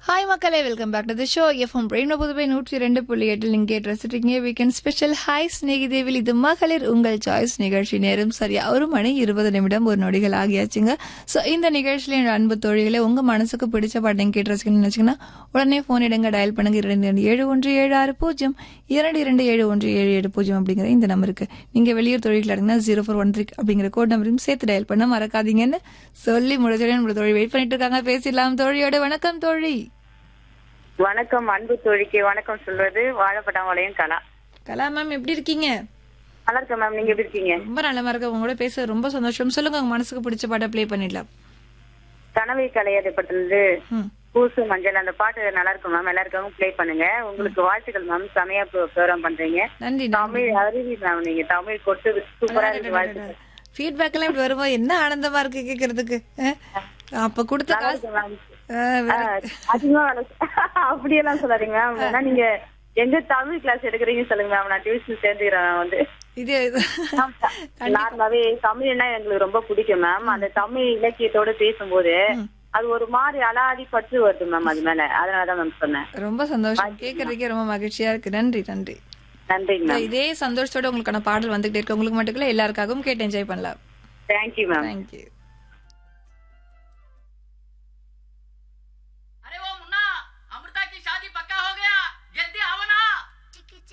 Hi மக்களே welcome back to the show FM பிரெயின் புதுவை நூற்றி ரெண்டு புள்ளி எட்டில் நீங்கள் கேட்டு ரசிச்சிருக்கீங்க வீக்கெண்ட் ஸ்பெஷல் ஹாய் ஸ்நேகிதேவில் இது மகளிர் உங்கள் சாய்ஸ் நிகழ்ச்சி நேரம் சரியா ஒரு மணி இருபது நிமிடம் ஒரு நொடிகள் ஆகியாச்சுங்க ஸோ இந்த நிகழ்ச்சியில் என் அன்பு தோழிகளை உங்கள் மனசுக்கு பிடிச்ச பாட்டையும் கேட்டு ரசிக்கணும்னு நினச்சிங்கன்னா உடனே ஃபோன் எடுங்க டயல் பண்ணுங்க இரண்டு இரண்டு ஏழு ஒன்று ஏழு ஆறு பூஜ்ஜியம் இரண்டு இரண்டு ஏழு ஒன்று ஏழு ஏழு பூஜ்ஜியம் அப்படிங்கிற இந்த நம்பருக்கு நீங்கள் வெளியூர் தொழில்கள் இருந்தீங்கன்னா ஜீரோ ஃபோர் ஒன் த்ரீ அப்படிங்கிற கோட் நம்பரையும் சேர்த்து டயல் பண்ண மறக்காதீங்கன்னு சொல்லி முடிச்சோடனே நம்மளோட தோழி வெயிட் பண்ணிட்டு இருக்காங்க பேசிடலாம் தோழியோட வணக்கம் தோழி வணக்கம் அன்பு தோழிக்கு வணக்கம் சொல்வது வாழைப்பட்டாம்பாளையம் கலா கலா மேம் எப்படி இருக்கீங்க நல்லா இருக்கேன் மேம் நீங்க எப்படி இருக்கீங்க ரொம்ப நல்லமா இருக்க உங்களோட பேச ரொம்ப சந்தோஷம் சொல்லுங்க உங்க மனசுக்கு பிடிச்ச பாட்டை ப்ளே பண்ணிடலாம் கனவை கலையதை பட்டிருந்து ம். பூசு மஞ்சள் அந்த பாட்டு நல்லா இருக்கும் மேம் எல்லாருக்காகவும் ப்ளே பண்ணுங்க உங்களுக்கு வாழ்த்துக்கள் மேம் செமையா ப்ரோக்ராம் பண்றீங்க நன்றி தமிழ் அருவி மேம் நீங்க தமிழ் கொட்டு சூப்பரா இருக்கு வாழ்த்துக்கள் ஃபீட்பேக் எல்லாம் இப்படி வரும்போது என்ன ஆனந்தமா இருக்கு கேக்குறதுக்கு அஹ்? அப்ப கொடுத்த நல்லா காசு இருக்கு மேம் அஹ், வேற- அதிகமா வேலை அப்படியெல்லாம் சொல்லாதீங்க மேம் ஏன்னா நீங்க எங்க தமிழ் கிளாஸ் எடுக்கிறீங்கன்னு சொல்லுங்க மேம் நான் டியூஷன் சேர்ந்துக்கிறேன் நான் வந்து இது இது. நார்மலாவே தமிழ்னா எங்களுக்கு ரொம்ப பிடிக்கும் மேம் அந்த தமிழ் இலக்கியத்தோட பேசும்போது அது ஒரு மாதிரி அலாதி பற்று வருது மேம் அது மேல அதனாலதான் மேம் சொன்னேன் ரொம்ப சந்தோஷம் கேக்குறதுக்கே ரொம்ப மகிழ்ச்சியா இருக்கு நன்றி நன்றி நன்றிங்க மேம் இதே சந்தோஷத்தோட உங்களுக்கான பாடல் வந்துகிட்டே இருக்கு உங்களுக்கு மட்டும் இல்ல எல்லாருக்காகவும் கேட்டு என்ஜாய் பண்ணலாம் தேங்க்யூ மேம் தேங்க்யூ